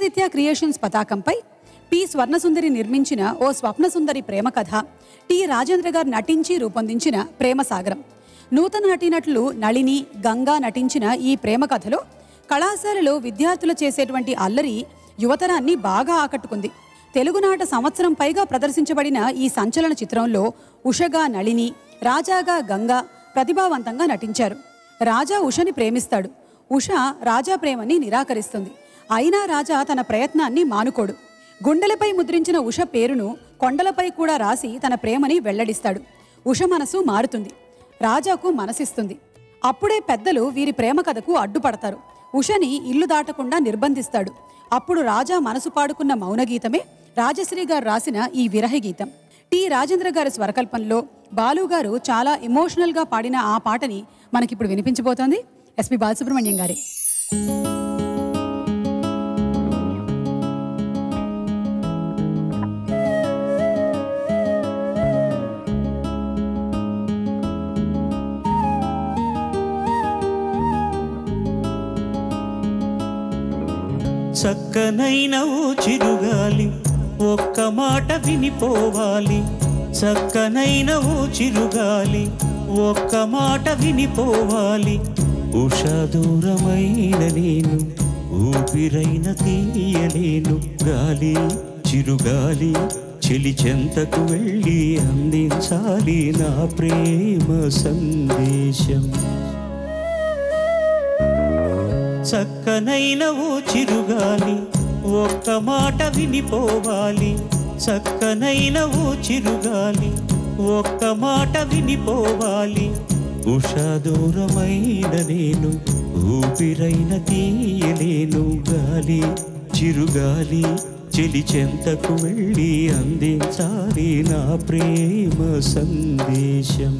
Srividya creations పతాకంపై P Swarnasundari నిర్మించిన ఓ స్వప్నసుందరి ప్రేమ కథ టి రాజేంద్ర గారు నటించి రూపొందించిన ప్రేమ సాగరం నూతన నటీనటులు నళిని గంగా నటించిన ఈ ప్రేమ కథలో కళాశాలలో విద్యార్థులు చేసేటువంటి అల్లరి యువతరాన్ని బాగా ఆకట్టుకుంది తెలుగునాట సంవత్సరం పైగా ప్రదర్శించబడిన ఈ సంచలన చిత్రంలో ఉషగా నళిని రాజాగా గంగా ప్రతిభావంతంగా నటించారు రాజా ఉషని ప్రేమిస్తాడు ఉష రాజా ప్రేమని నిరాకరిస్తుంది అయినా రాజా తన ప్రయత్నాన్ని మానుకోడు గుండెలపై ముద్రించిన ఉష పేరును కొండలపై కూడా రాసి తన ప్రేమని వెల్లడిస్తాడు ఉష మనసు మారుతుంది రాజాకు మనసిస్తుంది అప్పుడే పెద్దలు వీరి ప్రేమ కథకు అడ్డుపడతారు ఉషని ఇల్లు దాటకుండా నిర్బంధిస్తాడు అప్పుడు రాజా మనసు పాడుకున్న మౌనగీతమే రాజశ్రీ గారు రాసిన ఈ విరహ గీతం టి రాజేంద్ర గారి స్వరకల్పంలో బాలు గారు చాలా ఎమోషనల్గా పాడిన ఆ పాటని మనకిప్పుడు వినిపించబోతోంది ఎస్పి బాలసుబ్రహ్మణ్యం గారి చక్కనైన ఓ చిరుగాలి ఒక్క మాట వినిపోవాలి చక్కనైన ఓ చిరుగాలి ఒక్క మాట వినిపోవాలి ఉషా దూరమైన నేను ఊపిరైన తీయలేను గాలి చిరుగాలి చెలి చెంతకు వెళ్ళి అందించాలి నా ప్రేమ సందేశం చక్కనైన ఓ చిరుగాలి ఒక్క మాట వినిపోవాలి చక్కనైన ఓ చిరుగాలి ఒక్క మాట వినిపోవాలి ఉషా దూరమైన నేను ఊపిరైన తీయలేను గాలి చిరుగాలి చెలి చెంతకు వెళ్ళి అందించాలి నా ప్రేమ సందేశం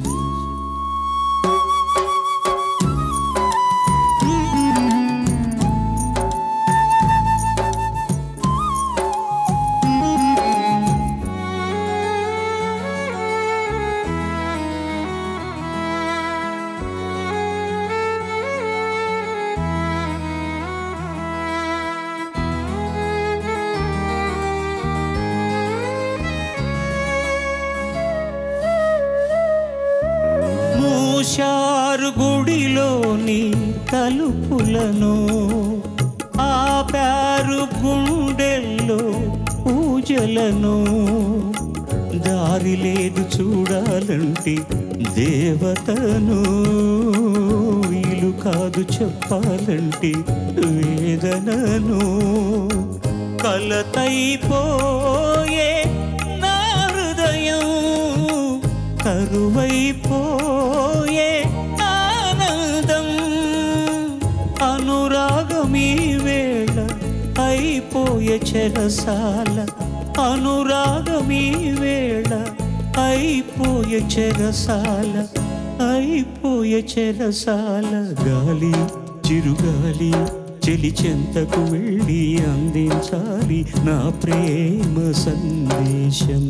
మూషారు గుడిలోని తలుపులను ఆపారు గుండెల్లో పూజలను దారి లేదు చూడాలంటే దేవతను వీలు కాదు చెప్పాలంటే వేదనను కలతైపోయే నా హృదయం కరువైపోయే ఆనందం అనురాగమీ వేళ అయిపోయే చెరసాల అనురాగమీ వేళ అయిపోయే చెరసాల అయిపోయే చెరసాల గాలి చిరుగాలి చెలి చెంతకు వెళ్ళి అందించాలి నా ప్రేమ సందేశం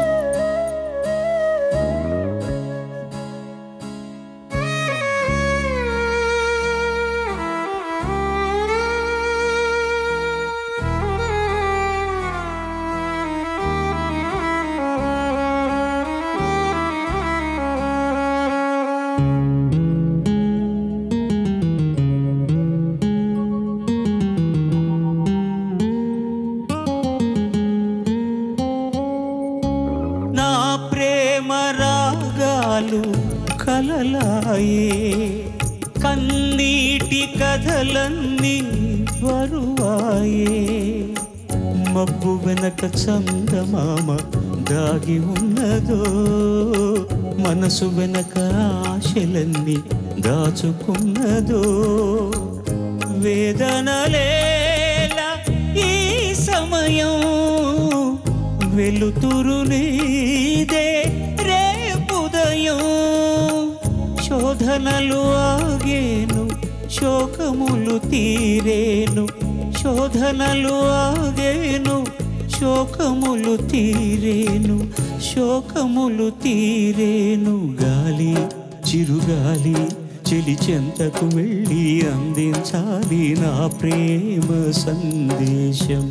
నా ప్రేమ రాగాలు కలలాయే కన్నీటి కథలన్నీ బరువాయే మబ్బు వెనక చందమామ దాగి ఉన్నదో మనసు వెనక ఆశలన్నీ దాచుకున్నదో వేదనలేలా ఈ సమయం వెలుతురు నీదే రేపుదయం శోధనలు ఆగేను శోకములు తీరేను శోధనలు ఆగేను శోకములు తీరేను శోకములు తీరేను గాలి చిరుగాలి చెలి చెంతకు వెళ్ళి అందించాలి నా ప్రేమ సందేశం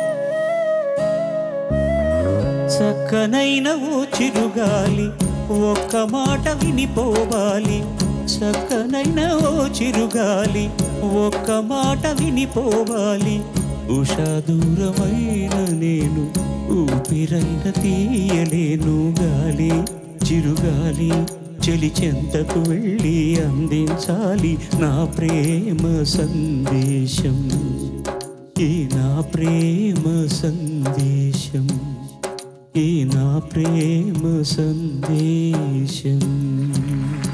చక్కనైన ఓ చిరుగాలి ఒక్క మాట వినిపోవాలి చక్కనైన ఓ చిరుగాలి ఒక్క మాట వినిపోవాలి ఉషా దూరమైన నేను ఊపిరైన తీయలేను గాలి చిరుగాలి చెలి చెంతకు వెళ్ళి అందించాలి నా ప్రేమ సందేశం ఈ నా ప్రేమ సందేశం ఈ నా ప్రేమ సందేశం